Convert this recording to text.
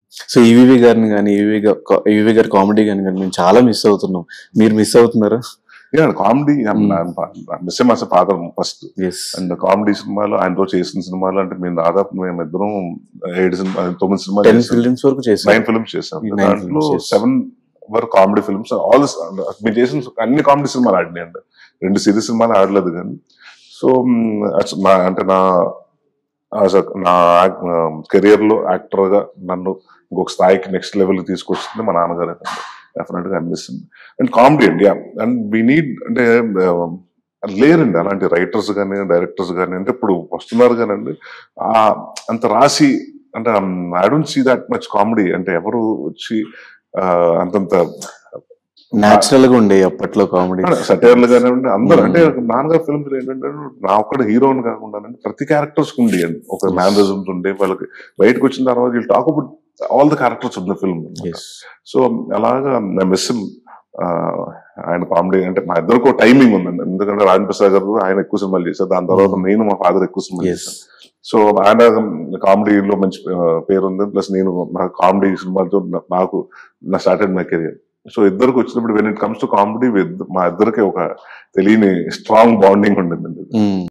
So EVV గారిని కానీ ఈవీవి ఈవీవి గారి కామెడీ కానీ కానీ మేము చాలా మిస్ అవుతున్నాం మీరు మిస్ అవుతున్నారా comedy miss mass father first S and comedy సినిమాలు ఆయనతో చేసిన సినిమాలు అంటే మేము దాదాపు మేము ఇద్దరం ఏడు సినిమా తొమ్మిది టెన్ సినిమాలు ఫిలిమ్స్ వరకు చేశారు నైన్ ఫిల్మ్స్ చేసాం Nine దాంట్లో films, yes. సెవెన్ వరకు కామెడీ ఫిల్మ్స్ ఆల్ మీరు చేసిన అన్ని కామెడీ సినిమాలు ఆడినాయి అండి రెండు సిరీస్ సినిమాలు ఆడలేదు కానీ సో నా అంటే నా as a- నా కెరియర్ లో యాక్టర్ గా నన్ను ఇంకొక స్థాయికి నెక్స్ట్ లెవెల్ తీసుకొచ్చింది మా నాన్నగారు డెఫినెట్ గా అనిపిస్తుంది అండ్ కామెడీ అండి అండ్ వి నీడ్ అంటే um, లేరండి అలాంటి రైటర్స్ కానీ డైరెక్టర్స్ కానీ అంటే ఇప్పుడు వస్తున్నారు కానండి ఆ అంత రాసి అంటే I don't see that much comedy అంటే ఎవరు వచ్చి ఆ, అంతంత న్యాచురల్ గా ఉండే అప్పట్లో కామెడీ సటైర్లు కానివ్వండి అందరూ Hmm. అంటే నాన్నగారు ఫిల్మ్స్ ఏంటంటే నా ఒక్కడ హీరోని కాకుండా ప్రతి క్యారెక్టర్స్ ఉంది అండి ఒక Yes. మేనరిజమ్స్ ఉండే వాళ్ళకి బయటకు వచ్చిన తర్వాత వీళ్ళు talk about all the characters ఉన్న ఫిల్మ్ సో అలాగా నా మిస్ ఆయన కామెడీ అంటే మా ఇద్దరికి టైమింగ్ ఉందండి ఎందుకంటే రాజన్ ప్రసాద్ గారు ఆయన ఎక్కువ సినిమాలు చేశారు దాని తర్వాత Hmm. నేను మా ఫాదర్ ఎక్కువ సినిమాలు ఎస్ చేశాను సో ఆయన కామెడీలో మంచి ఆ, పేరు ఉంది ప్లస్ నేను నా కామెడీ సినిమాలతో నా- నాకు నా స్టార్టెడ్ మై కెరియర్ సో ఇద్దరికి వచ్చినప్పుడు when it comes to comedy మా ఇద్దరికి ఒక తెలియని స్ట్రాంగ్ బాండింగ్ ఉండిందండి